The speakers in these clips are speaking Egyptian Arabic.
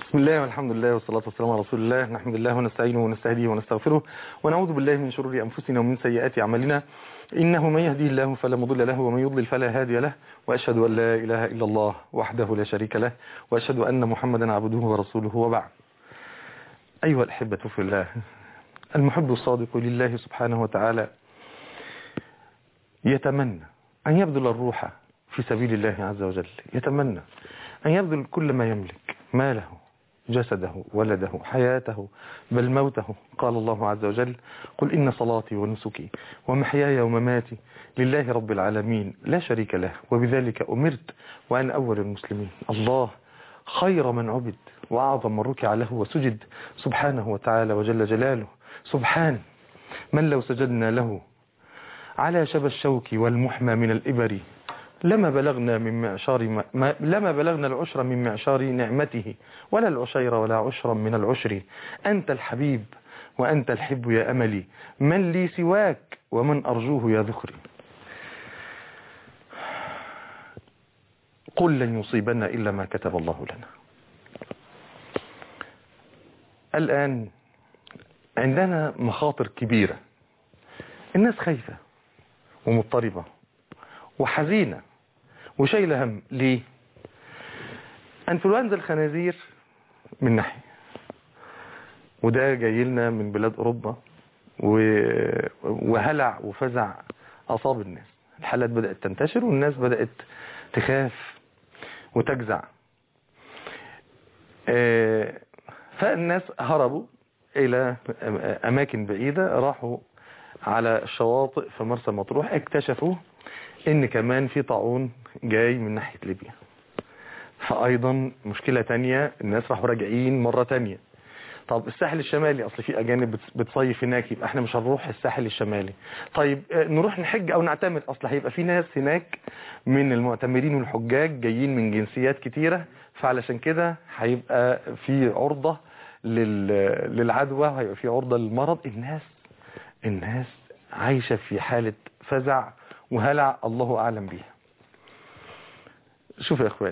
بسم الله والحمد لله والصلاة والسلام على رسول الله نحمد الله ونستعينه ونستهديه ونستغفره ونعوذ بالله من شرور أنفسنا ومن سيئات أعمالنا إنه من يهديه الله فلا مضل له ومن يضلل فلا هادي له وأشهد أن لا إله إلا الله وحده لا شريك له وأشهد أن محمدا عبده ورسوله وبعد أيها الأحبة في الله المحب الصادق لله سبحانه وتعالى يتمنى أن يبذل الروح في سبيل الله عز وجل يتمنى أن يبذل كل ما يملك ماله جسده ولده حياته بل موته قال الله عز وجل قل إن صلاتي ونسكي ومحياي ومماتي لله رب العالمين لا شريك له وبذلك أمرت وأنا أول المسلمين الله خير من عبد وأعظم من ركع له وسجد سبحانه وتعالى وجل جلاله سبحان من لو سجدنا له على شبى الشوك والمحمى من الإبر لما بلغنا من معشار ما ما لما بلغنا العشر من معشار نعمته ولا العشير ولا عشرا من العشر أنت الحبيب وأنت الحب يا أملي من لي سواك ومن أرجوه يا ذخري قل لن يصيبنا إلا ما كتب الله لنا الآن عندنا مخاطر كبيرة الناس خايفة ومضطربة وحزينة وشايلة هم ليه انفلونزا الخنازير من ناحية وده جاي لنا من بلاد اوروبا و... وهلع وفزع اصاب الناس الحالات بدأت تنتشر والناس بدأت تخاف وتجزع فالناس هربوا الى اماكن بعيدة راحوا على الشواطئ في مرسى مطروح اكتشفوا ان كمان في طاعون جاي من ناحية ليبيا فايضا مشكلة تانية الناس راحوا راجعين مرة تانية طب الساحل الشمالي اصل في اجانب بتصيف هناك يبقى احنا مش هنروح الساحل الشمالي طيب نروح نحج او نعتمر اصل هيبقى في ناس هناك من المعتمرين والحجاج جايين من جنسيات كتيرة فعلشان كده هيبقى في عرضة للعدوى هيبقى في عرضة للمرض الناس الناس عايشة في حالة فزع وهلع الله أعلم بيها شوف يا إخواني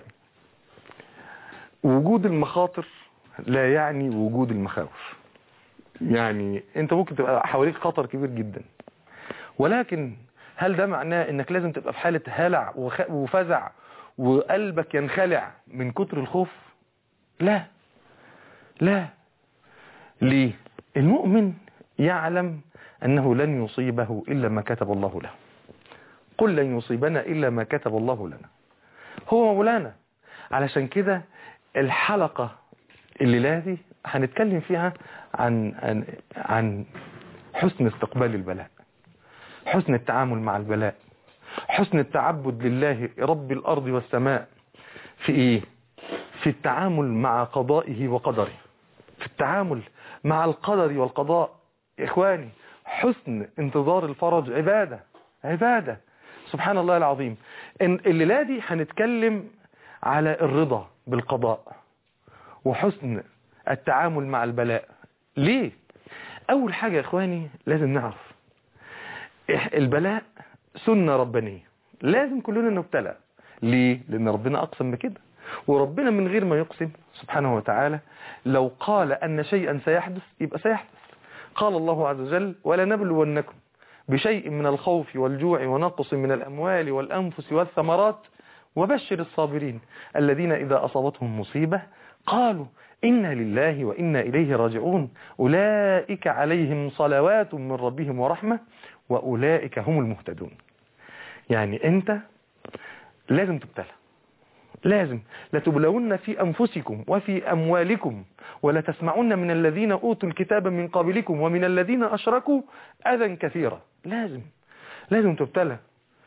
وجود المخاطر لا يعني وجود المخاوف يعني انت ممكن تبقى حواليك خطر كبير جدا ولكن هل ده معناه انك لازم تبقى في حالة هلع وفزع وقلبك ينخلع من كتر الخوف لا لا ليه المؤمن يعلم أنه لن يصيبه إلا ما كتب الله له قل لن يصيبنا إلا ما كتب الله لنا هو مولانا علشان كده الحلقة الليلة دي هنتكلم فيها عن, عن, عن حسن استقبال البلاء حسن التعامل مع البلاء حسن التعبد لله رب الأرض والسماء في إيه في التعامل مع قضائه وقدره في التعامل مع القدر والقضاء إخواني حسن انتظار الفرج عبادة عبادة سبحان الله العظيم الليلة دي هنتكلم على الرضا بالقضاء وحسن التعامل مع البلاء ليه أول حاجة يا إخواني لازم نعرف البلاء سنة ربانية لازم كلنا نبتلى ليه لأن ربنا أقسم بكده وربنا من غير ما يقسم سبحانه وتعالى لو قال أن شيئا سيحدث يبقى سيحدث قال الله عز وجل ولا نبلونكم بشيء من الخوف والجوع ونقص من الأموال والأنفس والثمرات وبشر الصابرين الذين إذا أصابتهم مصيبة قالوا إنا لله وإنا إليه راجعون أولئك عليهم صلوات من ربهم ورحمة وأولئك هم المهتدون يعني أنت لازم تبتلى لازم لتبلون في أنفسكم وفي أموالكم ولا تسمعن من الذين أوتوا الكتاب من قبلكم ومن الذين أشركوا أذى كثيرا لازم لازم تبتلى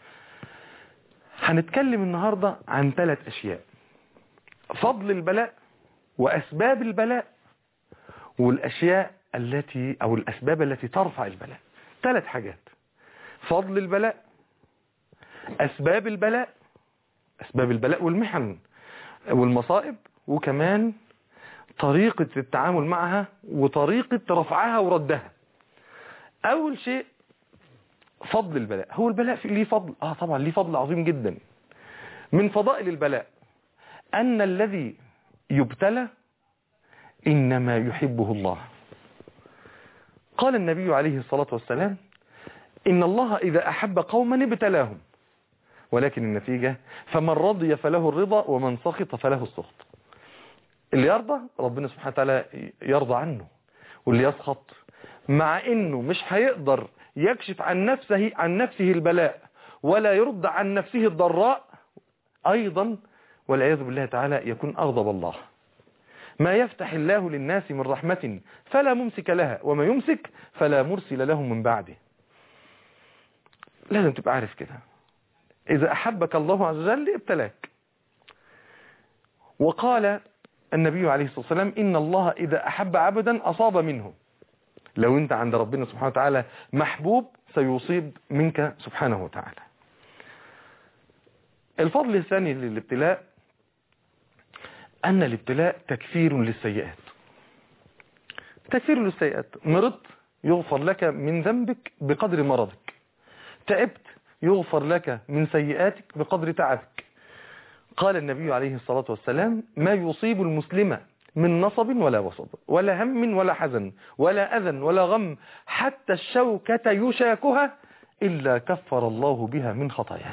هنتكلم النهاردة عن ثلاث أشياء فضل البلاء وأسباب البلاء والأشياء التي أو الأسباب التي ترفع البلاء ثلاث حاجات فضل البلاء أسباب البلاء أسباب البلاء والمحن والمصائب وكمان طريقة التعامل معها وطريقة رفعها وردها أول شيء فضل البلاء هو البلاء في ليه فضل آه طبعا ليه فضل عظيم جدا من فضائل البلاء أن الذي يبتلى إنما يحبه الله قال النبي عليه الصلاة والسلام إن الله إذا أحب قوما ابتلاهم ولكن النتيجة فمن رضي فله الرضا ومن سخط فله السخط اللي يرضى ربنا سبحانه وتعالى يرضى عنه واللي يسخط مع انه مش هيقدر يكشف عن نفسه عن نفسه البلاء ولا يرد عن نفسه الضراء ايضا والعياذ بالله تعالى يكون اغضب الله ما يفتح الله للناس من رحمة فلا ممسك لها وما يمسك فلا مرسل له من بعده لازم تبقى عارف كده إذا أحبك الله عز وجل ابتلاك وقال النبي عليه الصلاة والسلام إن الله إذا أحب عبدا أصاب منه لو أنت عند ربنا سبحانه وتعالى محبوب سيصيب منك سبحانه وتعالى الفضل الثاني للابتلاء أن الابتلاء تكفير للسيئات تكفير للسيئات مرضت يغفر لك من ذنبك بقدر مرضك تعبت يغفر لك من سيئاتك بقدر تعبك قال النبي عليه الصلاة والسلام ما يصيب المسلم من نصب ولا وصب ولا هم ولا حزن ولا أذى ولا غم حتى الشوكة يشاكها إلا كفر الله بها من خطاياه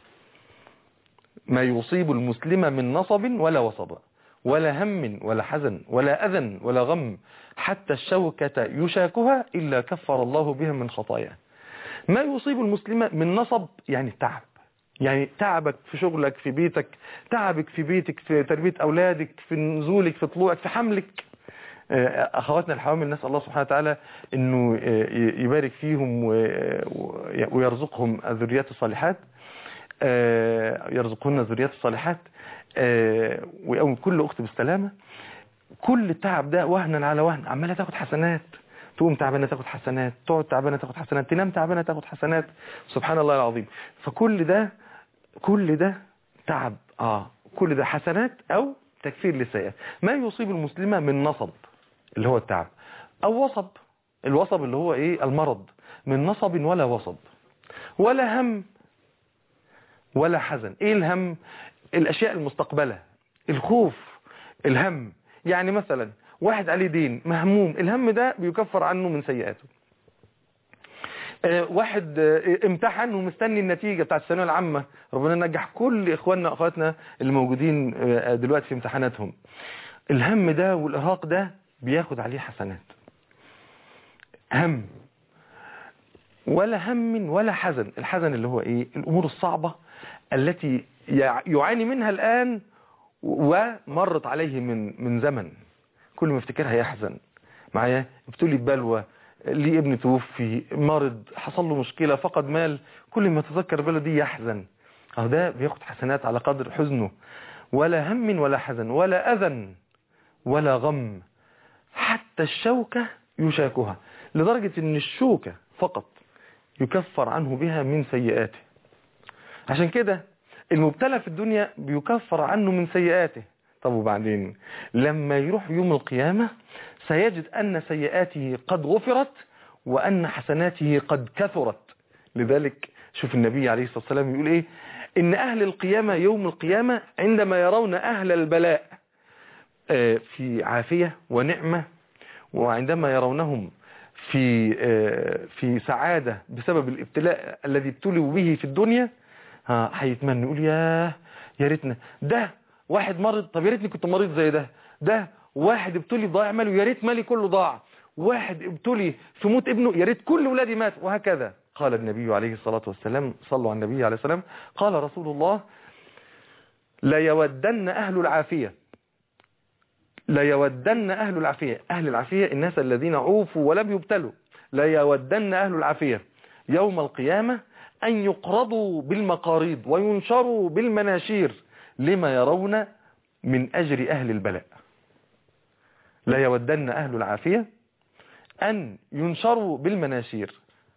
ما يصيب المسلم من نصب ولا وصب ولا هم ولا حزن ولا أذى ولا غم حتى الشوكة يشاكها إلا كفر الله بها من خطاياه ما يصيب المسلم من نصب يعني تعب يعني تعبك في شغلك في بيتك تعبك في بيتك في تربية أولادك في نزولك في طلوعك في حملك أخواتنا الحوامل نسأل الله سبحانه وتعالى أنه يبارك فيهم ويرزقهم الذريات الصالحات يرزقهن الذريات الصالحات ويقوم كل أخت بالسلامة كل التعب ده وهنا على وهن عمالة تاخد حسنات تقوم تعبانه تاخد حسنات تقعد تعبانه تاخد حسنات تنام تعبانه تاخد حسنات سبحان الله العظيم فكل ده كل ده تعب اه كل ده حسنات او تكفير للسيئات ما يصيب المسلمه من نصب اللي هو التعب او وصب الوصب اللي هو ايه المرض من نصب ولا وصب ولا هم ولا حزن ايه الهم الاشياء المستقبله الخوف الهم يعني مثلا واحد عليه دين مهموم الهم ده بيكفر عنه من سيئاته واحد امتحن ومستني النتيجة بتاعت الثانويه العامة ربنا نجح كل اخواننا واخواتنا اللي موجودين دلوقتي في امتحاناتهم الهم ده والارهاق ده بياخد عليه حسنات هم ولا هم ولا حزن الحزن اللي هو ايه الامور الصعبة التي يعاني منها الان ومرت عليه من من زمن كل ما يفتكرها يحزن معايا ابتلي ببلوى ليه ابن توفي مرض حصل له مشكلة فقد مال كل ما يتذكر البلوى دي يحزن اهو ده بياخد حسنات على قدر حزنه ولا هم ولا حزن ولا أذى ولا غم حتى الشوكة يشاكها لدرجة ان الشوكة فقط يكفر عنه بها من سيئاته عشان كده المبتلى في الدنيا بيكفر عنه من سيئاته طب وبعدين لما يروح يوم القيامة سيجد أن سيئاته قد غفرت وأن حسناته قد كثرت لذلك شوف النبي عليه الصلاة والسلام يقول إيه إن أهل القيامة يوم القيامة عندما يرون أهل البلاء في عافية ونعمة وعندما يرونهم في في سعادة بسبب الابتلاء الذي ابتلوا به في الدنيا هيتمنى يقول ياه يا ريتنا ده واحد مرض طب يا ريتني كنت مريض زي ده ده واحد ابتلي ضايع ماله يا ريت مالي كله ضاع واحد ابتلي في موت ابنه يا ريت كل ولادي مات وهكذا قال النبي عليه الصلاة والسلام صلوا على النبي عليه السلام قال رسول الله لا يودن أهل العافية لا يودن أهل العافية أهل العافية الناس الذين عوفوا ولم يبتلوا لا يودن أهل العافية يوم القيامة أن يقرضوا بالمقاريض وينشروا بالمناشير لما يرون من أجر أهل البلاء لا يودن أهل العافية أن ينشروا بالمناشير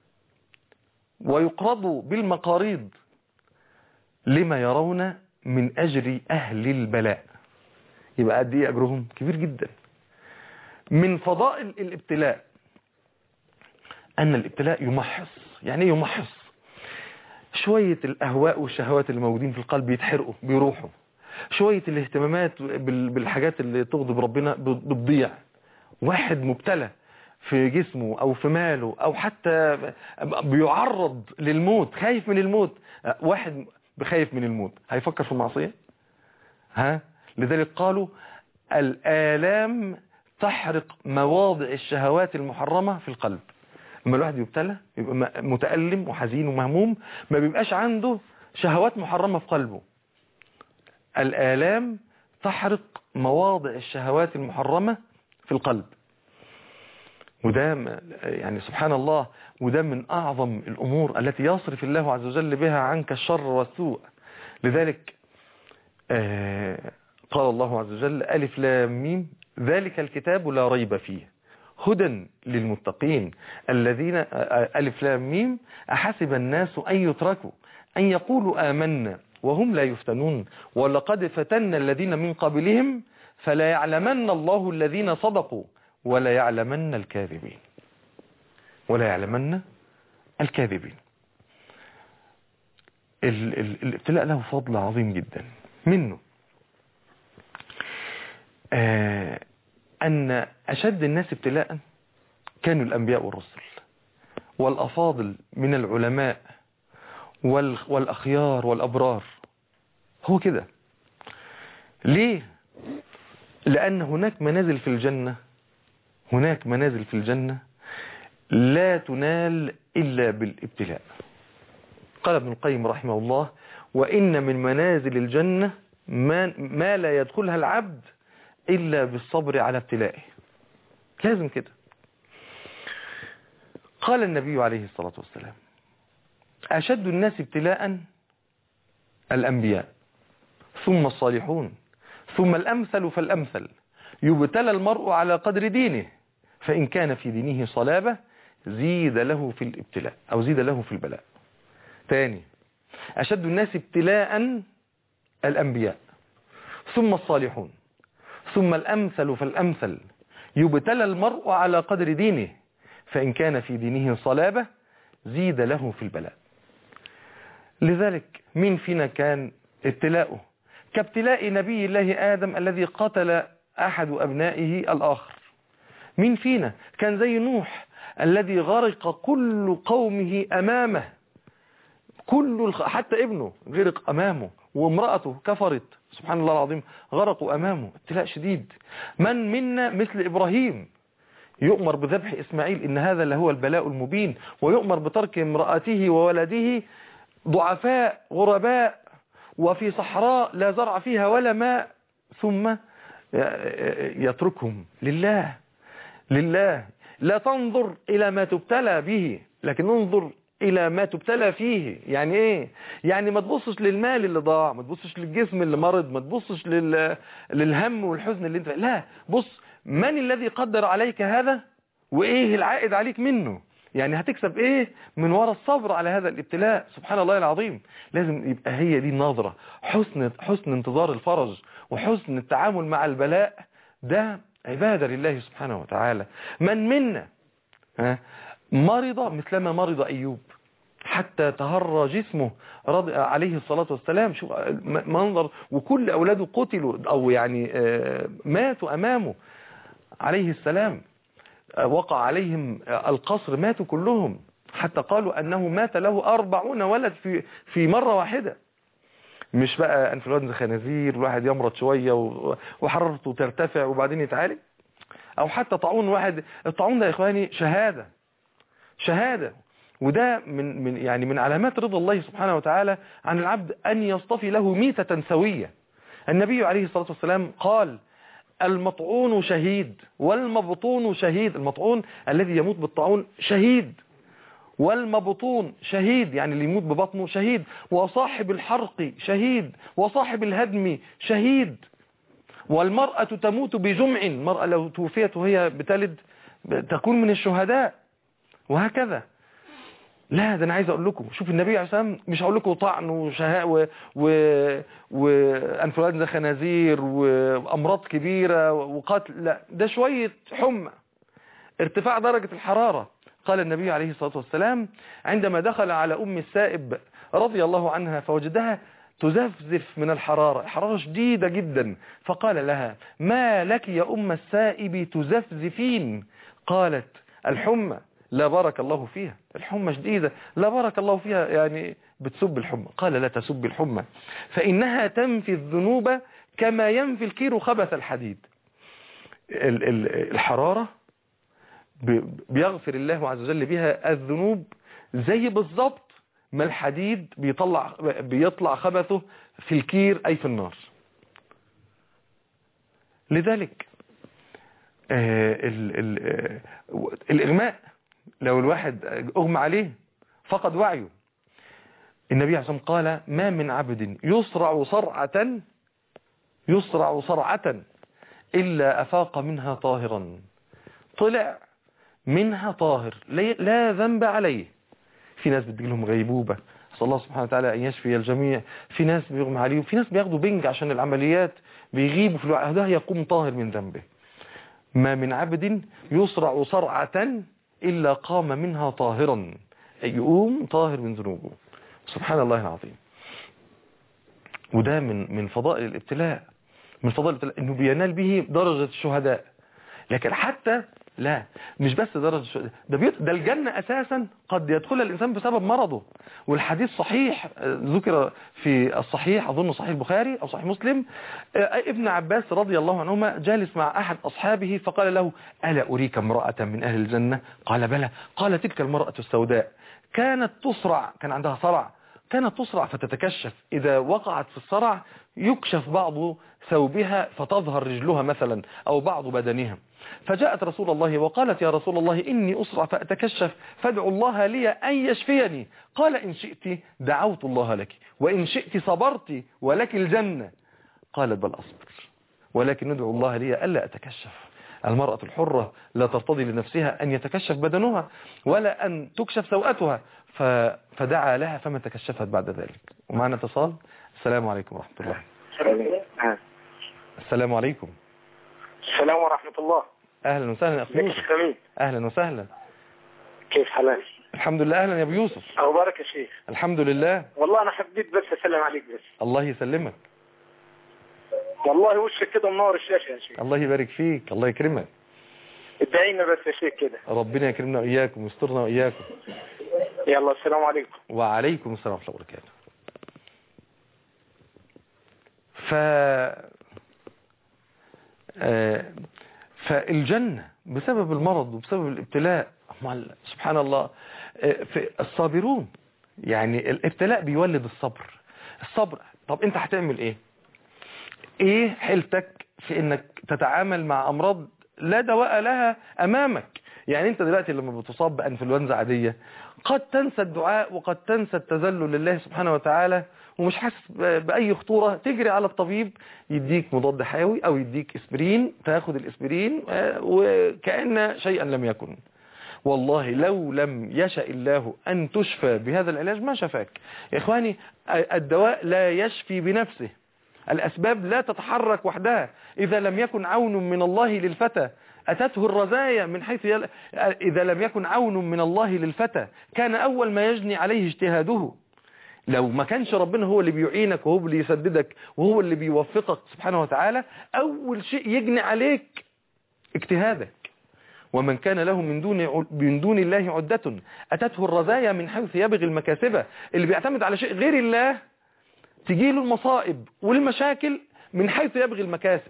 ويقرضوا بالمقاريض لما يرون من أجر أهل البلاء يبقى قد إيه أجرهم كبير جدا من فضائل الابتلاء أن الابتلاء يمحص يعني يمحص شوية الأهواء والشهوات اللي موجودين في القلب يتحرقوا بيروحوا شوية الاهتمامات بال- بالحاجات اللي تغضب ربنا بت- بتضيع واحد مبتلى في جسمه او في ماله او حتى بيعرض للموت خايف من الموت واحد خايف من الموت هيفكر في المعصية ها لذلك قالوا الآلام تحرق مواضع الشهوات المحرمة في القلب اما الواحد يبتلى يبقى م- متألم وحزين ومهموم ما بيبقاش عنده شهوات محرمة في قلبه الآلام تحرق مواضع الشهوات المحرمة في القلب وده م- يعني سبحان الله وده من أعظم الأمور التي يصرف الله عز وجل بها عنك الشر والسوء لذلك آه، قال الله عز وجل ألف لام ميم ذلك الكتاب لا ريب فيه هدى للمتقين الذين آه، آه، ألف لام ميم أحسب الناس أن يتركوا أن يقولوا آمنا وهم لا يفتنون ولقد فتنا الذين من قبلهم فلا يعلمن الله الذين صدقوا ولا يعلمن الكاذبين ولا يعلمن الكاذبين ال- ال- الابتلاء له فضل عظيم جدا منه آه، أن أشد الناس ابتلاء كانوا الأنبياء والرسل والأفاضل من العلماء وال- والأخيار والأبرار هو كده ليه لأن هناك منازل في الجنة هناك منازل في الجنة لا تنال إلا بالابتلاء قال ابن القيم رحمه الله وإن من منازل الجنة ما, ما لا يدخلها العبد إلا بالصبر على ابتلائه لازم كده قال النبي عليه الصلاة والسلام أشد الناس ابتلاء الأنبياء ثم الصالحون ثم الأمثل فالأمثل يبتلى المرء على قدر دينه فإن كان في دينه صلابة زيد له في الابتلاء أو زيد له في البلاء تاني أشد الناس ابتلاء الأنبياء ثم الصالحون ثم الأمثل فالأمثل يبتلى المرء على قدر دينه فإن كان في دينه صلابة زيد له في البلاء لذلك مين فينا كان ابتلاؤه كابتلاء نبي الله آدم الذي قتل أحد أبنائه الآخر مين فينا كان زي نوح الذي غرق كل قومه أمامه كل الخ... حتى ابنه غرق أمامه وامرأته كفرت سبحان الله العظيم غرقوا أمامه ابتلاء شديد من منا مثل إبراهيم يؤمر بذبح إسماعيل إن هذا لهو البلاء المبين ويؤمر بترك امرأته وولده ضعفاء غرباء وفي صحراء لا زرع فيها ولا ماء ثم يتركهم لله لله لا تنظر إلى ما تبتلى به لكن انظر إلى ما تبتلى فيه يعني إيه يعني ما تبصش للمال اللي ضاع ما تبصش للجسم اللي مرض ما تبصش لل... للهم والحزن اللي انت لا بص من الذي قدر عليك هذا وإيه العائد عليك منه يعني هتكسب ايه من وراء الصبر على هذا الابتلاء سبحان الله العظيم لازم يبقى هي دي النظرة حسن حسن انتظار الفرج وحسن التعامل مع البلاء ده عبادة لله سبحانه وتعالى من منا ها مرض مثلما مرض أيوب حتى تهرى جسمه رضي عليه الصلاة والسلام شوف منظر وكل أولاده قتلوا أو يعني ماتوا أمامه عليه السلام وقع عليهم القصر ماتوا كلهم حتى قالوا أنه مات له أربعون ولد في, في مرة واحدة مش بقى انفلونزا خنازير الواحد يمرض شوية وحرارته ترتفع وبعدين يتعالج أو حتى طاعون واحد الطاعون ده يا إخواني شهادة شهادة وده من من يعني من علامات رضا الله سبحانه وتعالى عن العبد أن يصطفي له ميتة سوية النبي عليه الصلاة والسلام قال المطعون شهيد والمبطون شهيد المطعون الذي يموت بالطاعون شهيد والمبطون شهيد يعني اللي يموت ببطنه شهيد وصاحب الحرق شهيد وصاحب الهدم شهيد والمرأة تموت بجمع المرأة لو توفيت وهي بتلد تكون من الشهداء وهكذا لا ده انا عايز اقول لكم شوف النبي عليه الصلاه والسلام مش هقول لكم طعن وشهاء و... و... وانفلونزا خنازير وامراض كبيره وقتل لا ده شويه حمى ارتفاع درجه الحراره قال النبي عليه الصلاه والسلام عندما دخل على ام السائب رضي الله عنها فوجدها تزفزف من الحرارة حرارة شديدة جدا فقال لها ما لك يا أم السائب تزفزفين قالت الحمى لا بارك الله فيها الحمى شديدة لا بارك الله فيها يعني بتسب الحمى قال لا تسب الحمى فإنها تنفي الذنوب كما ينفي الكير خبث الحديد ال- ال- الحرارة ب- بيغفر الله عز وجل بها الذنوب زي بالظبط ما الحديد بيطلع بيطلع خبثه في الكير أي في النار لذلك آه، ال- ال- آه، الإغماء لو الواحد أغمى عليه فقد وعيه النبي عليه الصلاة والسلام قال ما من عبد يصرع صرعة يصرع صرعة إلا أفاق منها طاهرا طلع منها طاهر لا لا ذنب عليه في ناس بتجيلهم غيبوبة صلى الله سبحانه وتعالى أن يشفي الجميع في ناس بيغمى عليهم في ناس بياخدوا بنج عشان العمليات بيغيبوا في الوقت ده يقوم طاهر من ذنبه ما من عبد يصرع صرعة إلا قام منها طاهرا أي يقوم طاهر من ذنوبه سبحان الله العظيم وده من من فضائل الابتلاء من فضائل الابتلاء انه بينال به درجة الشهداء لكن حتى لا مش بس درجة الشهداء ده, بيت ده الجنة اساسا قد يدخلها الانسان بسبب مرضه والحديث صحيح آه، ذكر في الصحيح اظن صحيح البخاري او صحيح مسلم آه، ابن عباس رضي الله عنهما جالس مع احد اصحابه فقال له الا اريك امرأة من اهل الجنة قال بلى قال تلك المرأة السوداء كانت تصرع كان عندها صرع كانت تصرع فتتكشف إذا وقعت في الصرع يكشف بعض ثوبها فتظهر رجلها مثلا أو بعض بدنها فجاءت رسول الله وقالت يا رسول الله إني أسرع فأتكشف فادعوا الله لي أن يشفيني قال إن شئت دعوت الله لك وإن شئت صبرت ولك الجنة قالت بل أصبر ولكن ندعو الله لي ألا أتكشف المرأة الحرة لا ترتضي لنفسها أن يتكشف بدنها ولا أن تكشف سوءتها ف... فدعا لها فما تكشفت بعد ذلك ومعنا اتصال السلام عليكم ورحمة الله السلام عليكم السلام ورحمة الله أهلا وسهلا يا أخي ازيك يا يوسف شيخ أمين أهلا وسهلا كيف حالك الحمد لله أهلا يا أبو يوسف أخبارك يا شيخ الحمد لله والله أنا حبيت بس أسلم عليك بس الله يسلمك والله وشك كده منور الشاشة يا شيخ الله يبارك فيك الله يكرمك ادعينا بس يا شيخ كده ربنا يكرمنا وإياكم ويسترنا وإياكم يلا السلام عليكم وعليكم السلام ورحمة الله وبركاته ف آه، فالجنة بسبب المرض وبسبب الابتلاء أمال سبحان الله آه، في الصابرون يعني الابتلاء بيولد الصبر الصبر طب انت هتعمل ايه ايه حيلتك في انك تتعامل مع امراض لا دواء لها امامك يعني انت دلوقتي لما بتصاب بانفلونزا عادية قد تنسى الدعاء وقد تنسى التذلل لله سبحانه وتعالى ومش حاسس ب- باي خطورة تجري على الطبيب يديك مضاد حيوي او يديك اسبرين تاخد الاسبرين آه، وكأن شيئا لم يكن والله لو لم يشاء الله أن تشفى بهذا العلاج ما شفاك يا إخواني الدواء لا يشفي بنفسه الأسباب لا تتحرك وحدها إذا لم يكن عون من الله للفتى أتته الرزايا من حيث يل... إذا لم يكن عون من الله للفتى كان أول ما يجني عليه اجتهاده لو ما كانش ربنا هو اللي بيعينك وهو اللي يسددك وهو اللي بيوفقك سبحانه وتعالى أول شيء يجني عليك اجتهادك ومن كان له من دون من دون الله عدة أتته الرزايا من حيث يبغي المكاسبة اللي بيعتمد على شيء غير الله تجيله المصائب والمشاكل من حيث يبغي المكاسب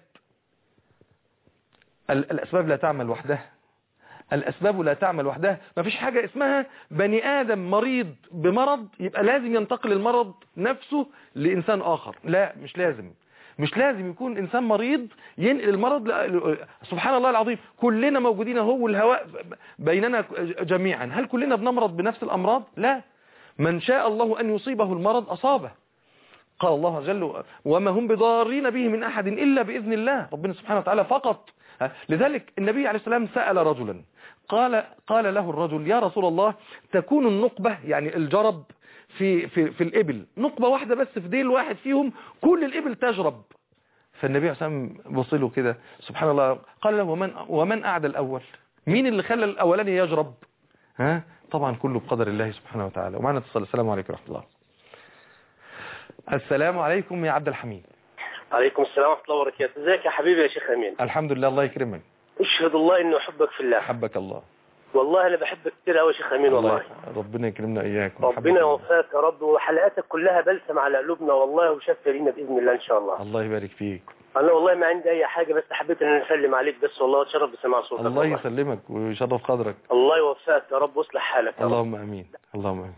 ال- الأسباب لا تعمل وحدها الأسباب لا تعمل وحدها ما فيش حاجة اسمها بني آدم مريض بمرض يبقى لازم ينتقل المرض نفسه لإنسان آخر لا مش لازم مش لازم يكون إنسان مريض ينقل المرض ل- سبحان الله العظيم كلنا موجودين هو والهواء بيننا جميعا هل كلنا بنمرض بنفس الأمراض لا من شاء الله أن يصيبه المرض أصابه قال الله عز وجل وما هم بضارين به من أحد إلا بإذن الله ربنا سبحانه وتعالى فقط لذلك النبي عليه السلام سأل رجلا قال قال له الرجل يا رسول الله تكون النقبة يعني الجرب في في في الإبل نقبة واحدة بس في ديل واحد فيهم كل الإبل تجرب فالنبي عليه السلام بص له كده سبحان الله قال له ومن ومن أعدى الأول مين اللي خلى الأولاني يجرب ها طبعا كله بقدر الله سبحانه وتعالى ومعنا اتصال السلام عليكم ورحمة الله السلام عليكم يا عبد الحميد عليكم السلام ورحمة الله وبركاته ازيك يا حبيبي يا شيخ أمين الحمد لله الله يكرمك اشهد الله اني احبك في الله حبك الله والله انا بحبك كتير قوي يا شيخ أمين والله الله- ربنا يكرمنا اياك ويحبك ربنا الله. يوفقك يا رب وحلقاتك كلها بلسم على قلوبنا والله وشفى لينا باذن الله ان شاء الله الله يبارك فيك انا والله ما عندي اي حاجه بس حبيت ان أنا اسلم عليك بس والله واتشرف بسماع صوتك الله والله. يسلمك ويشرف قدرك الله يوفقك يا رب واصلح حالك يا رب اللهم امين اللهم امين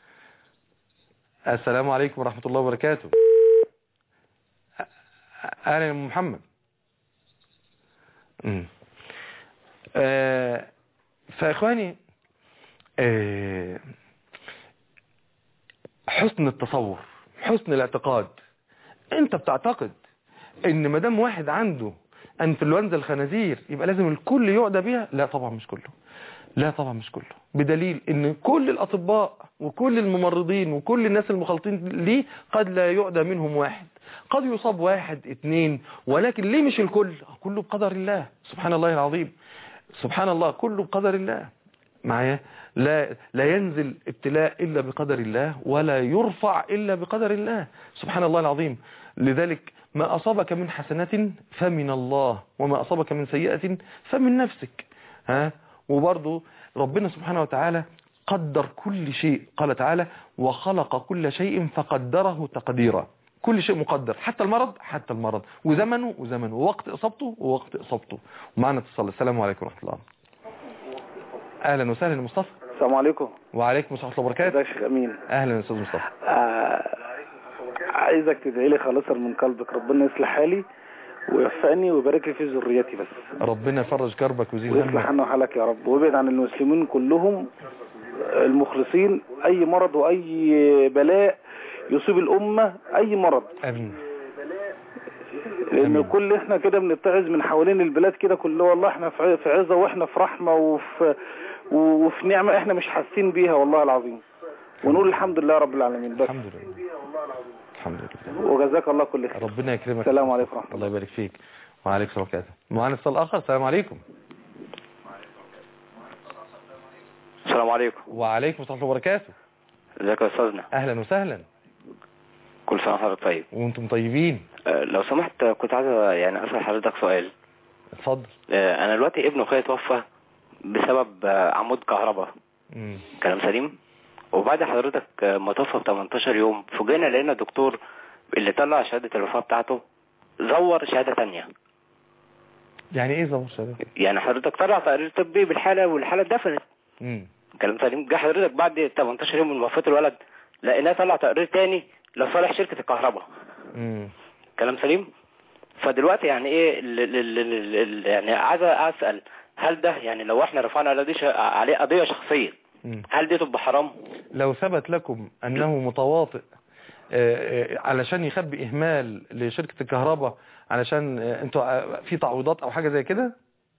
السلام عليكم ورحمة الله وبركاته أ- اهلا يا أم محمد أمم. آه، فاخواني آه، حسن التصور حسن الاعتقاد انت بتعتقد ان مدام واحد عنده انفلونزا الخنازير يبقى لازم الكل يعدى بيها لا طبعا مش كله لا طبعا مش كله بدليل ان كل الاطباء وكل الممرضين وكل الناس المخالطين ليه قد لا يعدى منهم واحد قد يصاب واحد اتنين ولكن ليه مش الكل كله بقدر الله سبحان الله العظيم سبحان الله كله بقدر الله معايا لا لا ينزل ابتلاء الا بقدر الله ولا يرفع الا بقدر الله سبحان الله العظيم لذلك ما اصابك من حسنة فمن الله وما اصابك من سيئة فمن نفسك ها وبرضه ربنا سبحانه وتعالى قدر كل شيء قال تعالى وخلق كل شيء فقدره تقديرا كل شيء مقدر حتى المرض حتى المرض وزمنه وزمنه ووقت اصابته ووقت اصابته ومعنا اتصال السلام عليكم ورحمه الله اهلا وسهلا يا مصطفى السلام عليكم وعليكم السلام ورحمه الله وبركاته ازيك يا شيخ امين اهلا يا استاذ مصطفى آه عايزك تدعي لي خالصا من قلبك ربنا يصلح حالي ويوفقني ويبارك لي في ذريتي بس ربنا يفرج كربك ويزيل ويصلح همك عنا وحالك يا رب ويبعد عن المسلمين كلهم المخلصين اي مرض واي بلاء يصيب الامه اي مرض امين لان آمين. كل احنا كده بنتعظ من حوالين البلاد كده كله والله احنا في ع- في عزه واحنا في رحمه وفي وفي نعمه احنا مش حاسين بيها والله العظيم ونقول الحمد لله رب العالمين بس الحمد لله الحمد لله وجزاك الله كل خير ربنا يكرمك السلام عليكم ورحمه الله الله يبارك فيك وعليكم السلام ورحمه الله معانا اتصال اخر السلام عليكم السلام عليكم وعليكم السلام ورحمه الله وبركاته ازيك يا استاذنا اهلا وسهلا كل سنه وحضرتك طيب وانتم طيبين أه، لو سمحت كنت عايز يعني اسال حضرتك سؤال اتفضل أه، انا دلوقتي ابن اخويا توفى بسبب أه، عمود كهرباء مم. كلام سليم وبعد حضرتك أه، ما توفى ب 18 يوم فوجئنا لقينا الدكتور اللي طلع شهاده الوفاه بتاعته زور شهاده تانية يعني ايه زمر شباب يعني حضرتك طلع تقرير طبي بالحاله والحاله اتدفنت مم. كلام سليم جه حضرتك بعد 18 يوم من وفاه الولد لقيناه طلع تقرير تاني لصالح شركه الكهرباء مم. كلام سليم فدلوقتي يعني ايه ال ال ال ال ال يعني عايز اسال هل ده يعني لو احنا رفعنا على دي ش- عليه قضيه شخصيه مم. هل دي تبقى حرام لو ثبت لكم انه متواطئ آه، آه، علشان يخبي اهمال لشركة الكهرباء علشان آه، انتوا آه، في تعويضات او حاجة زي كده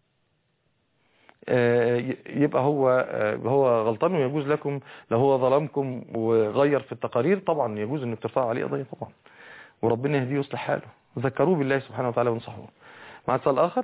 آه، ي- يبقى هو آه، هو غلطان ويجوز لكم لو هو ظلمكم وغير في التقارير طبعا يجوز انك ترفعوا عليه قضية طبعا وربنا يهديه ويصلح حاله ذكروه بالله سبحانه وتعالى وانصحوه مع اتصال اخر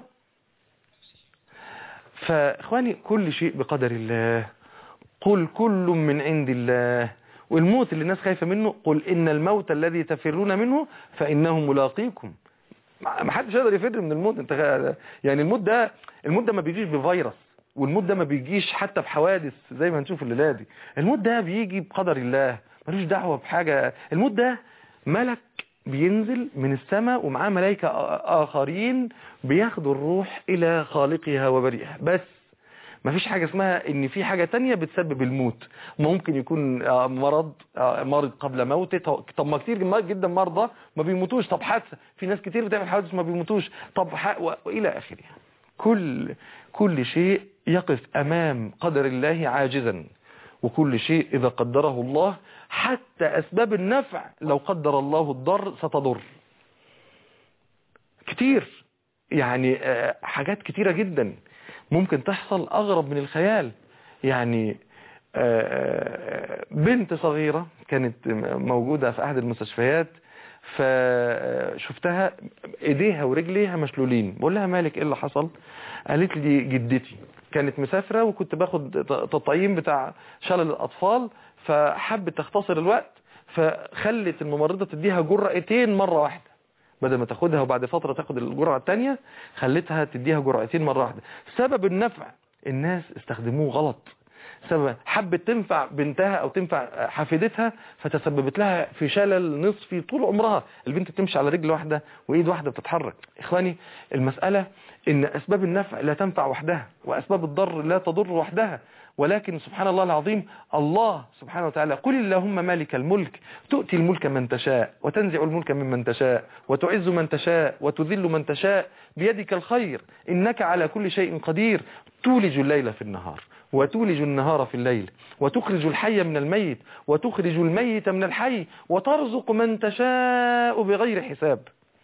فاخواني كل شيء بقدر الله قل كل من عند الله والموت اللي الناس خايفة منه قل إن الموت الذي تفرون منه فإنه ملاقيكم ما حدش يقدر يفر من الموت انت غ- يعني الموت ده الموت ده ما بيجيش بفيروس والموت ده ما بيجيش حتى بحوادث زي ما هنشوف الليله دي الموت ده بيجي بقدر الله ملوش دعوه بحاجه الموت ده ملك بينزل من السماء ومعاه ملائكه آ- اخرين بياخدوا الروح الى خالقها وبريئها بس ما فيش حاجة اسمها ان في حاجة تانية بتسبب الموت ممكن يكون آه، مرض آه، مرض قبل موته طب- طب ما كتير جم- جدا مرضى ما بيموتوش طب حادثة في ناس كتير بتعمل حوادث ما بيموتوش طب ح... و... والى اخره كل كل شيء يقف امام قدر الله عاجزا وكل شيء اذا قدره الله حتى اسباب النفع لو قدر الله الضر ستضر كتير يعني آه، حاجات كتيرة جدا ممكن تحصل أغرب من الخيال يعني آه، بنت صغيرة كانت موجودة في أحد المستشفيات فشفتها ايديها ورجليها مشلولين بقول لها مالك ايه اللي حصل قالت لي جدتي كانت مسافرة وكنت باخد تطعيم بتاع شلل الأطفال فحبت تختصر الوقت فخلت الممرضة تديها جرعتين مرة واحدة بدل ما تاخدها وبعد فترة تاخد الجرعة التانية خلتها تديها جرعتين مرة واحدة سبب النفع الناس استخدموه غلط سبب حبت تنفع بنتها او تنفع حفيدتها فتسببت لها في شلل نصفي طول عمرها البنت بتمشي على رجل واحدة وايد واحدة بتتحرك اخواني المسألة ان اسباب النفع لا تنفع وحدها واسباب الضر لا تضر وحدها ولكن سبحان الله العظيم الله سبحانه وتعالى قل اللهم مالك الملك تؤتي الملك من تشاء وتنزع الملك ممن تشاء وتعز من تشاء وتذل من تشاء بيدك الخير إنك على كل شيء قدير تولج الليل في النهار وتولج النهار في الليل وتخرج الحي من الميت وتخرج الميت من الحي وترزق من تشاء بغير حساب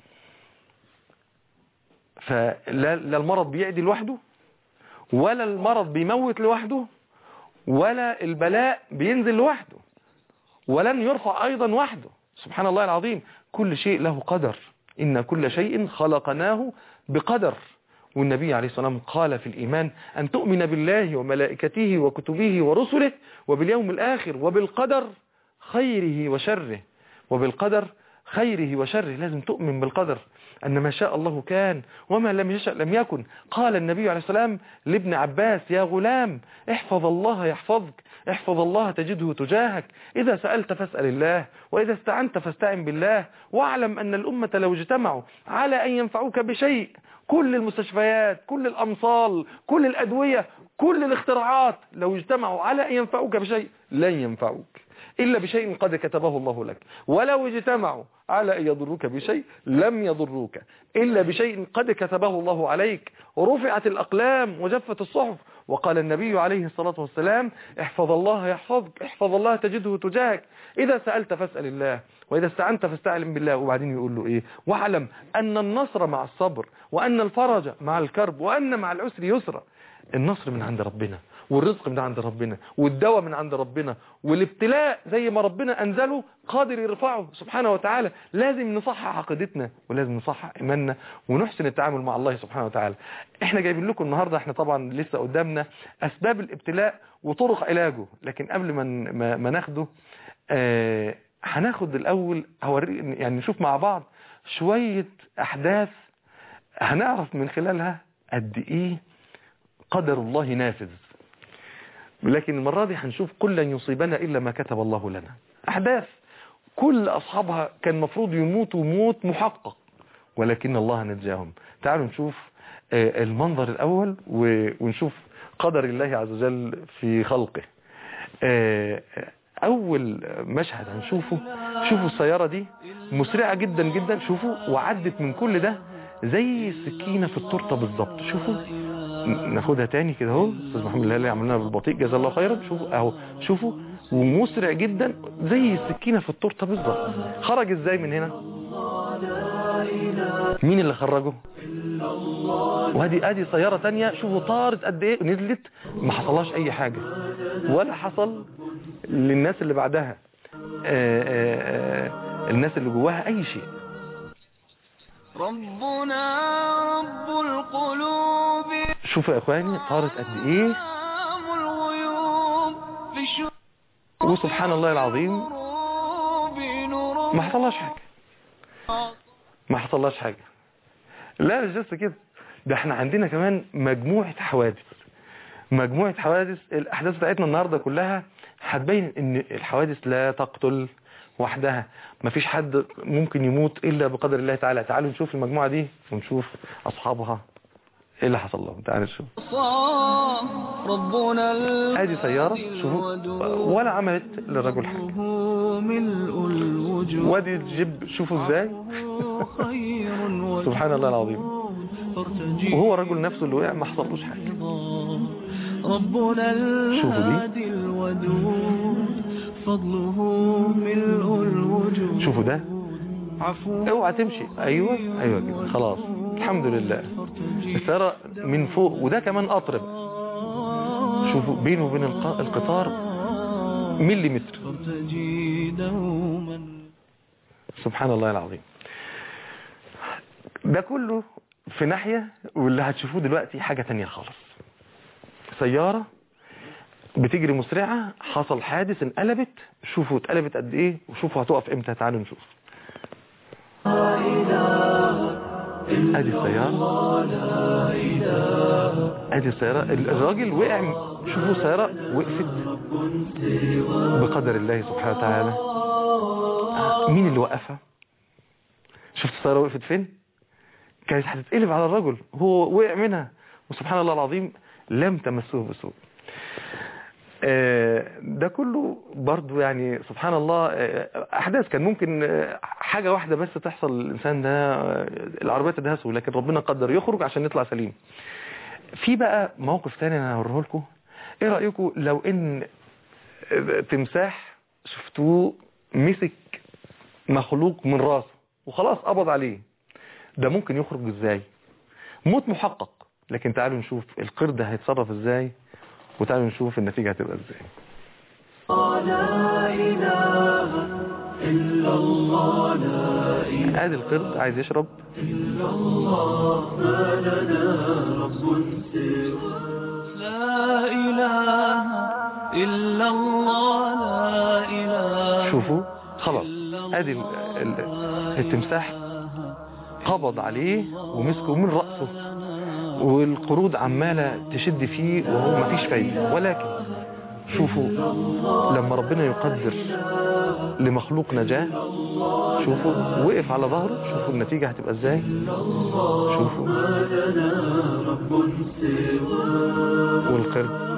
فلا لا المرض بيعدي لوحده ولا المرض بيموت لوحده ولا البلاء بينزل لوحده ولن يرفع أيضا وحده سبحان الله العظيم كل شيء له قدر إن كل شيء خلقناه بقدر والنبي عليه الصلاة والسلام قال في الإيمان أن تؤمن بالله وملائكته وكتبه ورسله وباليوم الآخر وبالقدر خيره وشره وبالقدر خيره وشره لازم تؤمن بالقدر أن ما شاء الله كان وما لم يشأ لم يكن قال النبي عليه السلام لابن عباس يا غلام احفظ الله يحفظك احفظ الله تجده تجاهك إذا سألت فاسأل الله وإذا استعنت فاستعن بالله واعلم أن الأمة لو اجتمعوا على أن ينفعوك بشيء كل المستشفيات كل الأمصال كل الأدوية كل الاختراعات لو اجتمعوا على أن ينفعوك بشيء لن ينفعوك إلا بشيء قد كتبه الله لك ولو اجتمعوا على أن يضروك بشيء لم يضروك إلا بشيء قد كتبه الله عليك رفعت الأقلام وجفت الصحف وقال النبي عليه الصلاة والسلام احفظ الله يحفظك احفظ الله تجده تجاهك إذا سألت فاسأل الله وإذا استعنت فاستعلم بالله وبعدين يقول له إيه واعلم أن النصر مع الصبر وأن الفرج مع الكرب وأن مع العسر يسرا النصر من عند ربنا والرزق من عند ربنا والدواء من عند ربنا والابتلاء زي ما ربنا أنزله قادر يرفعه سبحانه وتعالى لازم نصحح عقيدتنا ولازم نصحح إيماننا ونحسن التعامل مع الله سبحانه وتعالى احنا جايبين لكم النهاردة احنا طبعا لسه قدامنا أسباب الابتلاء وطرق علاجه لكن قبل ما ما, ما ناخده آه هناخد الأول هوري يعني نشوف مع بعض شوية أحداث هنعرف من خلالها قد إيه قدر الله نافذ لكن المرة دي هنشوف كل لن يصيبنا إلا ما كتب الله لنا أحداث كل أصحابها كان مفروض يموتوا موت محقق ولكن الله نجاهم تعالوا نشوف المنظر الأول ونشوف قدر الله عز وجل في خلقه أول مشهد هنشوفه شوفوا السيارة دي مسرعة جدا جدا شوفوا وعدت من كل ده زي السكينة في التورته بالظبط شوفوا ناخدها تاني كده اهو استاذ محمد الهلالي عملنا بالبطيء جزاه الله خيرا شوفوا اهو شوفوا ومسرع جدا زي السكينه في التورته بالظبط خرج ازاي من هنا مين اللي خرجه وادي ادي سياره تانية شوفوا طارت قد ايه نزلت ما حصلهاش اي حاجه ولا حصل للناس اللي بعدها آآ آآ الناس اللي جواها اي شيء ربنا رب القلوب شوفوا يا اخواني طارت قد ايه أعلام الغيوب في وسبحان الله العظيم الشروب نور ما حصلهاش حاجه ما حصلهاش حاجه لا مش بس كده ده احنا عندنا كمان مجموعه حوادث مجموعه حوادث الاحداث بتاعتنا النهارده كلها هتبين ان الحوادث لا تقتل وحدها مفيش حد ممكن يموت الا بقدر الله تعالى تعالوا نشوف المجموعه دي ونشوف اصحابها ايه اللي حصل لهم تعالوا نشوف صام ربنا ادي سياره شوفوا ولا عملت للرجل حاجه الوجوه ملء الوجود وادي الجيب شوفوا ازاي خير سبحان الله العظيم فارتجي وهو الرجل نفسه اللي وقع ما حصلوش حاجه ربنا شوفوا دي. الهادي الودود فضله ملء الوجود شوفوا ده عفو اوعى تمشي ايوه ايوه كده خلاص الحمد لله السياره من فوق وده كمان قطر شوفوا بينه وبين الق- القطار مليمتر فارتجي دوما سبحان الله العظيم ده كله في ناحية واللي هتشوفوه دلوقتي حاجة تانية خالص سيارة بتجري مسرعة حصل حادث انقلبت شوفوا اتقلبت قد ايه وشوفوا هتقف امتى تعالوا نشوف ادي السيارة ادي السيارة الراجل وقع شوفوا السيارة وقفت بقدر الله سبحانه وتعالى مين اللي وقفها شفت السيارة وقفت فين كانت هتتقلب على الرجل هو وقع منها وسبحان الله العظيم لم تمسه بسوء آه، ده كله برضو يعني سبحان الله آه، احداث كان ممكن آه، حاجة واحدة بس تحصل للانسان ده آه، العربية تدهسه لكن ربنا قدر يخرج عشان يطلع سليم في بقى موقف تاني انا هوريه لكم ايه رأيكم لو ان آه، تمساح شفتوه مسك مخلوق من راسه وخلاص قبض عليه ده ممكن يخرج ازاي موت محقق لكن تعالوا نشوف القرد هيتصرف ازاي وتعالوا نشوف النتيجة هتبقى ازاي ادي القرد عايز يشرب لا إله إلا الله لا إله شوفوا خلاص ادي ال- ال- التمساح قبض عليه ومسكه من رأسه والقرود عمالة تشد فيه وهو مفيش فايدة ولكن شوفوا لما ربنا يقدر لمخلوق نجاة شوفوا وقف على ظهره شوفوا النتيجة هتبقى ازاي شوفوا والقرد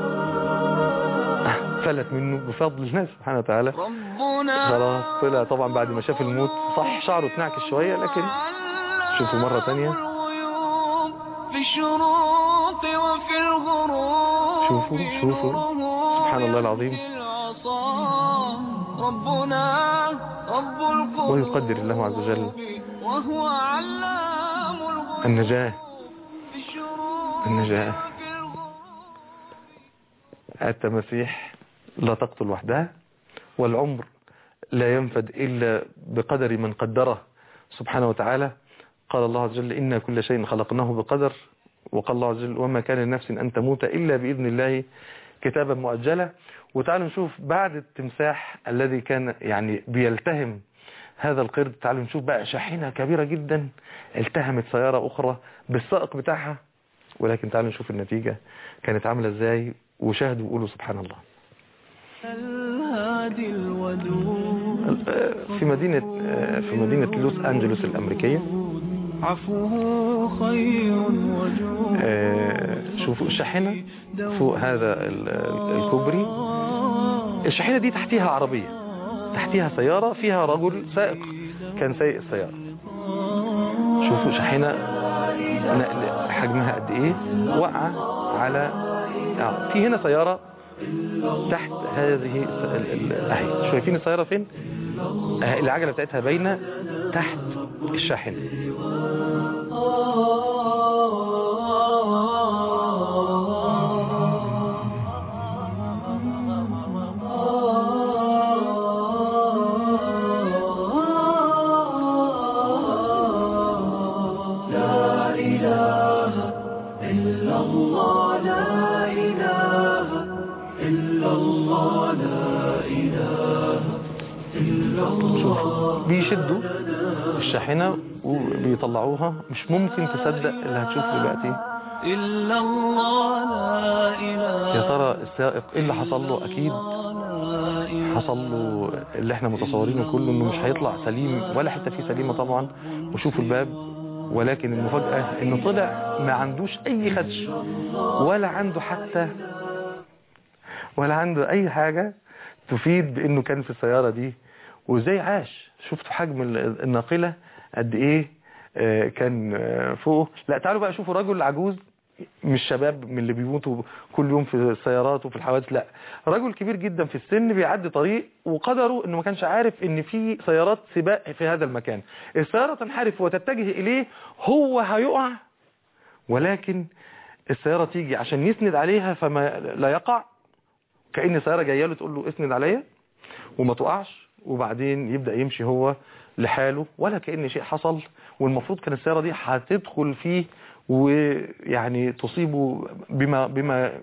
فلت منه بفضل الله سبحانه وتعالى ربنا خلاص طلع طبعا بعد ما شاف الموت صح شعره اتنعكش شوية لكن شوفوا مرة تانية الغيوب في الشروق وفي الغروب شوفوا شوفوا سبحان الله العظيم العصا ربنا رب القلوب ويقدر الله عز وجل وهو علام الغيوب النجاة في الشروق النجاة وفي الغروب التماسيح لا تقتل وحدها والعمر لا ينفد إلا بقدر من قدره سبحانه وتعالى قال الله عز وجل إنا كل شيء خلقناه بقدر وقال الله عز وجل وما كان لنفس أن تموت إلا بإذن الله كتابا مؤجلا وتعالوا نشوف بعد التمساح الذي كان يعني بيلتهم هذا القرد تعالوا نشوف بقى شاحنة كبيرة جدا التهمت سيارة أخرى بالسائق بتاعها ولكن تعالوا نشوف النتيجة كانت عاملة ازاي وشاهدوا وقولوا سبحان الله الهادي الودود في مدينة في مدينة لوس أنجلوس الأمريكية عفوه خير وجود آه، شوفوا الشاحنة فوق هذا ال- ال- الكوبري الشاحنة دي تحتيها عربية تحتيها سيارة فيها رجل سائق كان سايق السيارة شوفوا شاحنة نقل حجمها قد ايه وقع على آه، في هنا سيارة تحت هذه الس- ال- ال- اهي شايفين السيارة فين آه، العجلة بتاعتها باينة تحت الشاحنة شوفوا بيشدوا الشاحنة وبيطلعوها مش ممكن تصدق اللي هتشوف دلوقتي إلا الله لا إله يا ترى السائق ايه اللي حصل له اكيد لا إله حصل له اللي احنا متصورينه كله انه مش هيطلع سليم ولا حتة فيه سليمة طبعا وشوفوا الباب ولكن المفاجأة انه طلع ما عندوش اي خدش ولا عنده حتى ولا عنده اي حاجة تفيد بانه كان في السيارة دي وازاي عاش شفتوا حجم ال- الناقلة قد ايه آه، كان آه، فوقه لا تعالوا بقى شوفوا رجل عجوز مش شباب من اللي بيموتوا كل يوم في السيارات وفي الحوادث لا رجل كبير جدا في السن بيعدي طريق وقدره انه ما كانش عارف ان في سيارات سباق في هذا المكان السيارة تنحرف وتتجه اليه هو هيقع ولكن السيارة تيجي عشان يسند عليها فما لا يقع كأن السيارة جايه له تقول له اسند عليا وما تقعش وبعدين يبدأ يمشي هو لحاله ولا كأن شيء حصل والمفروض كان السيارة دي هتدخل فيه ويعني تصيبه بما بما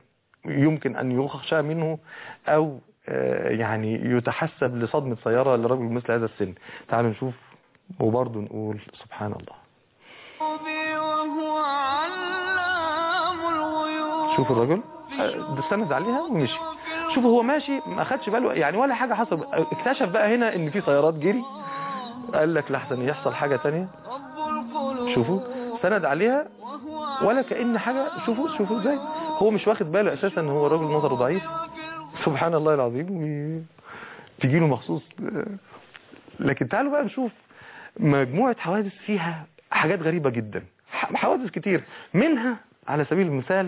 يمكن أن يخشى منه أو آه، يعني يتحسب لصدمة سيارة لرجل مثل هذا السن تعالوا نشوف وبرضه نقول سبحان الله بي وهو علام الغيوب شوف الرجل آه، استند عليها ومشي شوف هو ماشي ما خدش باله يعني ولا حاجة حصل اكتشف بقى هنا ان في سيارات جري قال لك لحسن يحصل حاجة تانية رب القلوب شوفوا استند عليها وهو ولا كأن حاجة شوفوا شوفوا ازاي هو مش واخد باله اساسا ان هو راجل نظره ضعيف سبحان الله العظيم و- تجي له مخصوص لكن تعالوا بقى نشوف مجموعة حوادث فيها حاجات غريبة جدا ح- حوادث كتير منها على سبيل المثال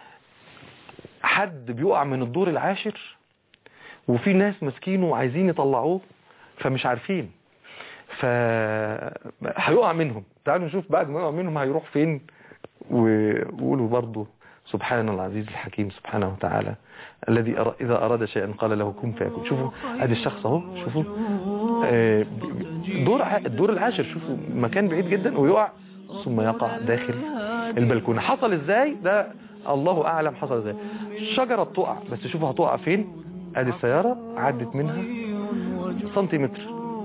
حد بيقع من الدور العاشر وفي ناس ماسكينه وعايزين يطلعوه فمش عارفين ف هيقع منهم تعالوا نشوف بعد ما يقع منهم هيروح فين وقولوا برضه سبحان العزيز الحكيم سبحانه وتعالى الذي أر- إذا أراد شيئا قال له كن فيكون شوفوا ادي الشخص اهو شوفوا آه، ب- دور ع- الدور العاشر شوفوا مكان بعيد جدا ويقع ثم يقع داخل البلكونة حصل ازاي ده الله اعلم حصل ازاي شجرة بتقع بس شوفوا هتقع فين ادي السيارة عدت منها سنتيمتر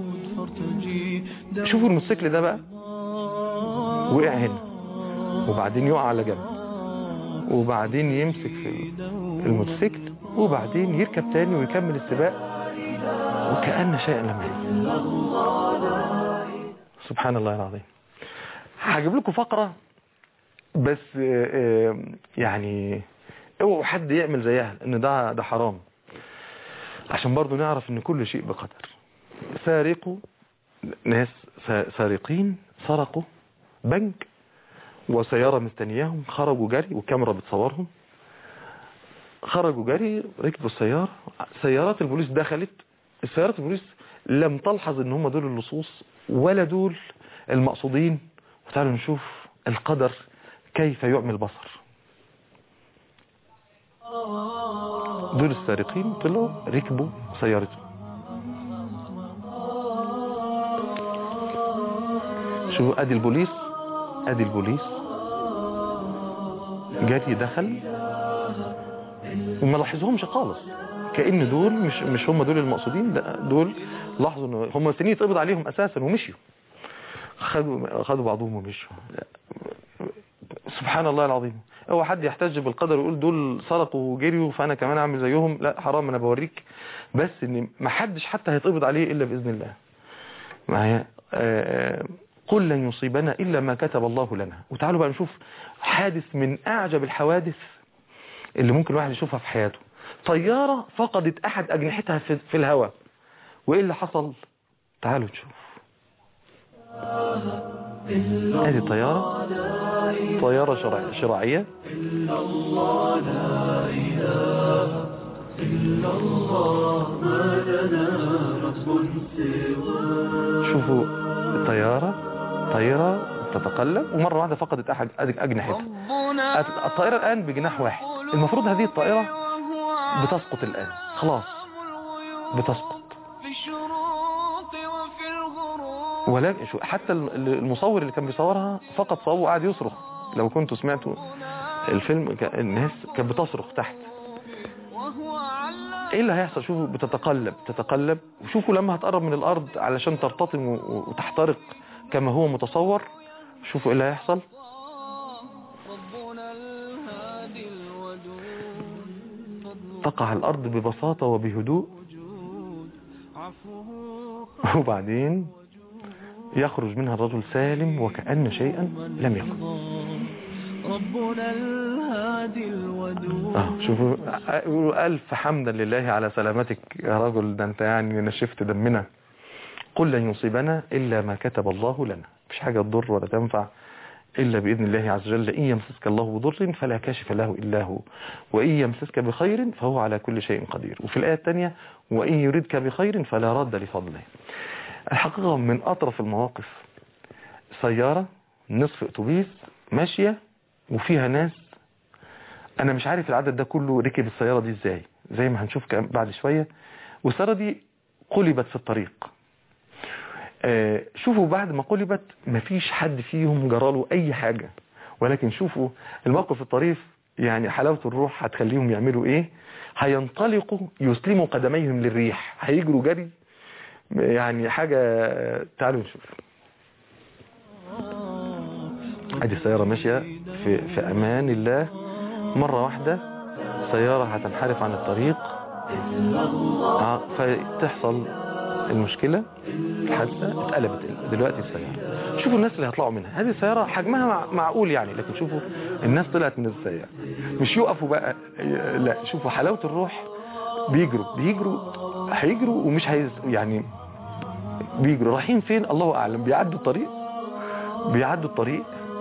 شوفوا الموتوسيكل ده بقى وقع هنا وبعدين يقع على جنب وبعدين يمسك في الموتوسيكل وبعدين يركب تاني ويكمل السباق وكأن شيئا لم يحدث سبحان الله العظيم هجيب لكم فقرة بس آه، آه، يعني اوعوا حد يعمل زيها لان ده ده حرام عشان برضو نعرف ان كل شيء بقدر سارقوا ناس سا- سارقين سرقوا بنك وسيارة مستنياهم خرجوا جري والكاميرا بتصورهم خرجوا جري ركبوا السيارة سيارات البوليس دخلت السيارات البوليس لم تلحظ ان هم دول اللصوص ولا دول المقصودين وتعالوا نشوف القدر كيف يعمي البصر دول السارقين طلعوا ركبوا سيارتهم شوفوا ادي البوليس ادي البوليس جري دخل وما لاحظهمش خالص كأن دول مش مش هم دول المقصودين لا دول لاحظوا ان هم مستنيين يتقبض عليهم اساسا ومشيوا خدوا خدوا بعضهم ومشوا سبحان الله العظيم هو حد يحتج بالقدر ويقول دول سرقوا وجريوا فانا كمان اعمل زيهم لا حرام انا بوريك بس ان ما حدش حتى هيتقبض عليه الا باذن الله معايا آه، قل لن يصيبنا الا ما كتب الله لنا وتعالوا بقى نشوف حادث من اعجب الحوادث اللي ممكن الواحد يشوفها في حياته طيارة فقدت احد اجنحتها في, في الهواء وايه اللي حصل تعالوا نشوف هذه طيارة طيارة شرع- شراعية شوفوا الطيارة طيارة تتقلب ومرة واحدة فقدت أحد أجنحتها ربنا الطائرة الآن بجناح واحد المفروض هذه الطائرة وهو بتسقط الآن خلاص الغيوب بتسقط في الشروق وفي الغروب ولكن شو حتى ال- المصور اللي كان بيصورها فقط صوره وقعد يصرخ لو كنتوا سمعتوا الفيلم ك- الناس كانت بتصرخ تحت وهو علام ايه اللي هيحصل شوفوا بتتقلب تتقلب وشوفوا لما هتقرب من الارض علشان ترتطم و- وتحترق كما هو متصور شوفوا ايه اللي هيحصل ربنا الهادي الودود فضل تقع على الارض ببساطة وبهدوء وجود عفوه وبعدين يخرج منها الرجل سالم وكأن شيئا لم يكن ربنا الهادي الودود اه شوفوا يقولوا ألف حمدا لله على سلامتك يا رجل ده انت يعني نشفت دمنا قل لن يصيبنا إلا ما كتب الله لنا مش حاجة تضر ولا تنفع إلا بإذن الله عز وجل إن يمسسك الله بضر فلا كاشف له إلا هو وإن يمسسك بخير فهو على كل شيء قدير وفي الآية الثانية وإن يردك بخير فلا راد لفضله الحقيقة من أطرف المواقف سيارة نصف أتوبيس ماشية وفيها ناس انا مش عارف العدد ده كله ركب السيارة دي ازاي زي ما هنشوف كم- بعد شوية والسيارة دي قلبت في الطريق آه، شوفوا بعد ما قلبت مفيش حد فيهم جراله اي حاجة ولكن شوفوا الموقف الطريف يعني حلاوة الروح هتخليهم يعملوا ايه هينطلقوا يسلموا قدميهم للريح هيجروا جري يعني حاجة تعالوا نشوف ادي السيارة ماشية في, في امان الله مرة واحدة سيارة هتنحرف عن الطريق آه، فتحصل المشكلة الحادثة اتقلبت دلوقتي السيارة شوفوا الناس اللي هيطلعوا منها هذه السيارة حجمها مع- معقول يعني لكن شوفوا الناس طلعت من السيارة مش يقفوا بقى لا شوفوا حلاوة الروح بيجروا بيجروا هيجروا ومش هيز يعني بيجروا رايحين فين الله اعلم بيعدوا الطريق بيعدوا الطريق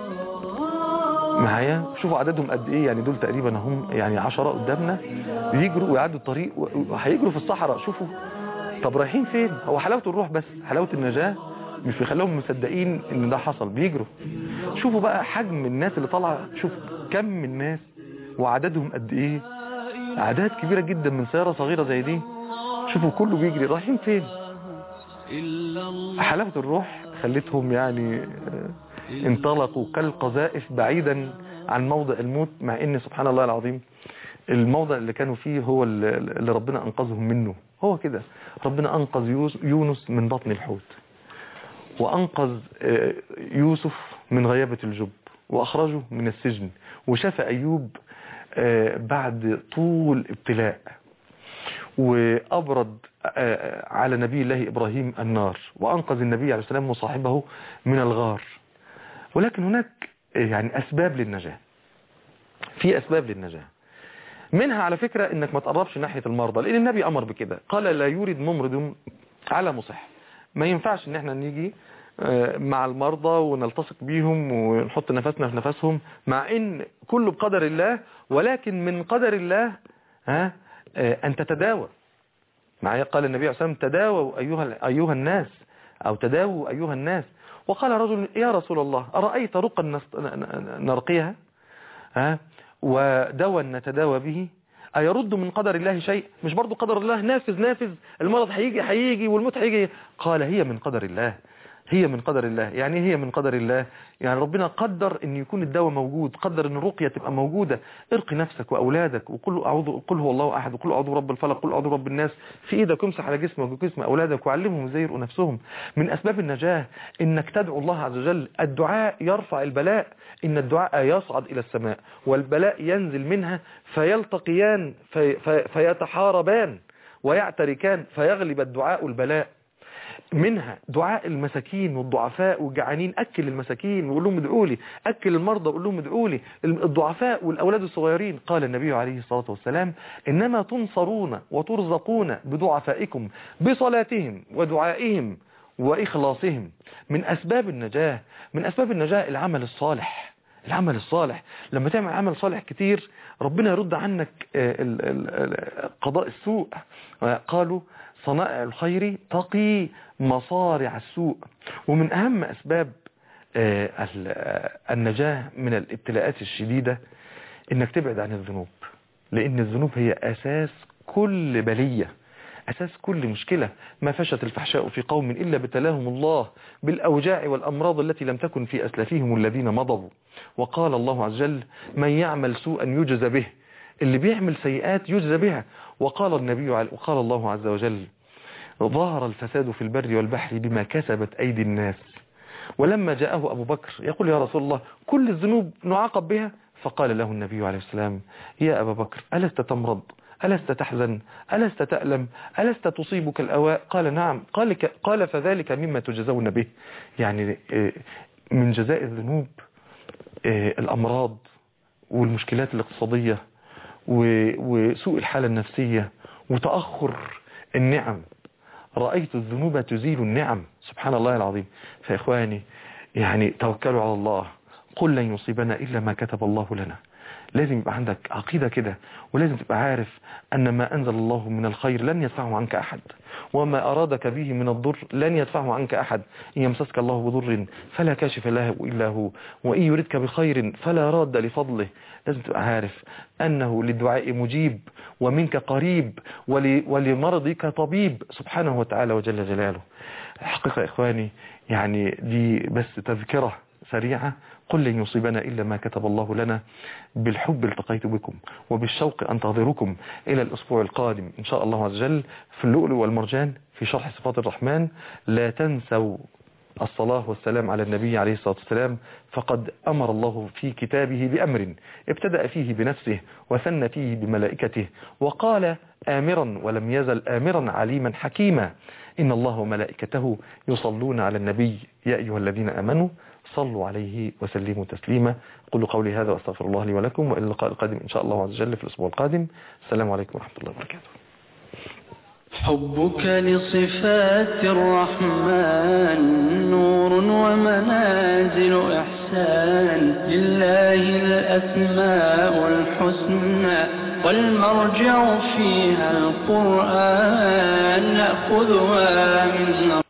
معايا شوفوا عددهم قد ايه يعني دول تقريبا هم يعني عشرة قدامنا بيجروا ويعدوا الطريق وهيجروا في الصحراء شوفوا طب رايحين فين هو حلاوة الروح بس حلاوة النجاة مش بيخليهم مصدقين ان ده حصل بيجروا شوفوا بقى حجم الناس اللي طالعه شوف كم من الناس وعددهم قد ايه اعداد كبيرة جدا من سيارة صغيرة زي دي شوفوا كله بيجري رايحين فين إلا الله حلاوة الروح خلتهم يعني آه، انطلقوا كالقذائف بعيدا عن موضع الموت مع ان سبحان الله العظيم الموضع اللي كانوا فيه هو اللي اللي ربنا انقذهم منه هو كده ربنا انقذ يوس- يونس من بطن الحوت وانقذ آه، يوسف من غيابة الجب واخرجه من السجن وشفى ايوب آه، بعد طول ابتلاء وأبرد آه، على نبي الله إبراهيم النار وأنقذ النبي عليه السلام وصاحبه من الغار ولكن هناك آه، يعني أسباب للنجاة في أسباب للنجاة منها على فكرة انك ما تقربش ناحية المرضى لان النبي امر بكده قال لا يورد ممرض على مصح ما ينفعش ان احنا نيجي آه، مع المرضى ونلتصق بيهم ونحط نفسنا في نفسهم مع ان كله بقدر الله ولكن من قدر الله ها آه، ان تتداوى معايا قال النبي عليه الصلاة والسلام تداووا أيها, أيها الناس أو تداووا أيها الناس وقال رجل يا رسول الله أرأيت رقا نست- نرقيها ها ودوا نتداوى به أيرد من قدر الله شيء مش برضو قدر الله نافذ نافذ المرض هيجي هيجي والموت هيجي قال هي من قدر الله هي من قدر الله يعني هي من قدر الله يعني ربنا قدر ان يكون الدواء موجود قدر ان الرقية تبقى موجودة ارقي نفسك واولادك وقل اعوذ قل هو الله احد وقل اعوذ برب الفلق قل اعوذ برب الناس في ايدك امسح على جسمك وجسم اولادك وعلمهم ازاي يرقوا نفسهم من اسباب النجاة انك تدعو الله عز وجل الدعاء يرفع البلاء ان الدعاء يصعد الى السماء والبلاء ينزل منها فيلتقيان في في فيتحاربان ويعتركان فيغلب الدعاء البلاء منها دعاء المساكين والضعفاء والجعانين أكل المساكين وقول لهم ادعوا لي أكل المرضى وقول لهم ادعوا لي الضعفاء والأولاد الصغيرين قال النبي عليه الصلاة والسلام إنما تنصرون وترزقون بضعفائكم بصلاتهم ودعائهم وإخلاصهم من أسباب النجاة من أسباب النجاة العمل الصالح العمل الصالح لما تعمل عمل صالح كتير ربنا يرد عنك آه، ال- ال- ال- قضاء السوء آه، قالوا صنائع الخير تقي مصارع السوء ومن أهم أسباب آه، ال- آه، النجاة من الابتلاءات الشديدة إنك تبعد عن الذنوب لأن الذنوب هي أساس كل بلية أساس كل مشكلة ما فشت الفحشاء في قوم إلا ابتلاهم الله بالأوجاع والأمراض التي لم تكن في أسلافهم الذين مضوا وقال الله عز وجل من يعمل سوءا يجزى به اللي بيعمل سيئات يجزى بها وقال النبي عل- وقال الله عز وجل ظهر الفساد في البر والبحر بما كسبت أيدي الناس ولما جاءه أبو بكر يقول يا رسول الله كل الذنوب نعاقب بها فقال له النبي عليه السلام يا أبا بكر ألست تمرض ألست تحزن ألست تألم ألست تصيبك الأواء قال نعم قال, ك- قال فذلك مما تجزون به يعني آه، من جزاء الذنوب آه، الأمراض والمشكلات الاقتصادية و- وسوء الحالة النفسية وتأخر النعم رأيت الذنوب تزيل النعم سبحان الله العظيم فإخواني يعني توكلوا على الله قل لن يصيبنا إلا ما كتب الله لنا لازم يبقى عندك عقيدة كده ولازم تبقى عارف أن ما أنزل الله من الخير لن يدفعه عنك أحد وما أرادك به من الضر لن يدفعه عنك أحد إن يمسسك الله بضر فلا كاشف له إلا هو وإن يردك بخير فلا راد لفضله لازم تبقى عارف أنه للدعاء مجيب ومنك قريب ول- ولمرضك طبيب سبحانه وتعالى وجل جلاله الحقيقة يا إخواني يعني دي بس تذكرة سريعة قل لن يصيبنا إلا ما كتب الله لنا بالحب التقيت بكم وبالشوق أنتظركم إلى الأسبوع القادم إن شاء الله عز وجل في اللؤلؤ والمرجان في شرح صفات الرحمن لا تنسوا الصلاة والسلام على النبي عليه الصلاة والسلام فقد أمر الله في كتابه بأمر ابتدأ فيه بنفسه وثنى فيه بملائكته وقال آمرا ولم يزل آمرا عليما حكيما إن الله وملائكته يصلون على النبي يا أيها الذين آمنوا صلوا عليه وسلموا تسليما قولوا قولي هذا وأستغفر الله لي ولكم وإلى اللقاء القادم إن شاء الله عز وجل في الأسبوع القادم السلام عليكم ورحمة الله وبركاته حبك لصفات الرحمن نور ومنازل إحسان لله الأسماء الحسنى والمرجع فيها القرآن نأخذها من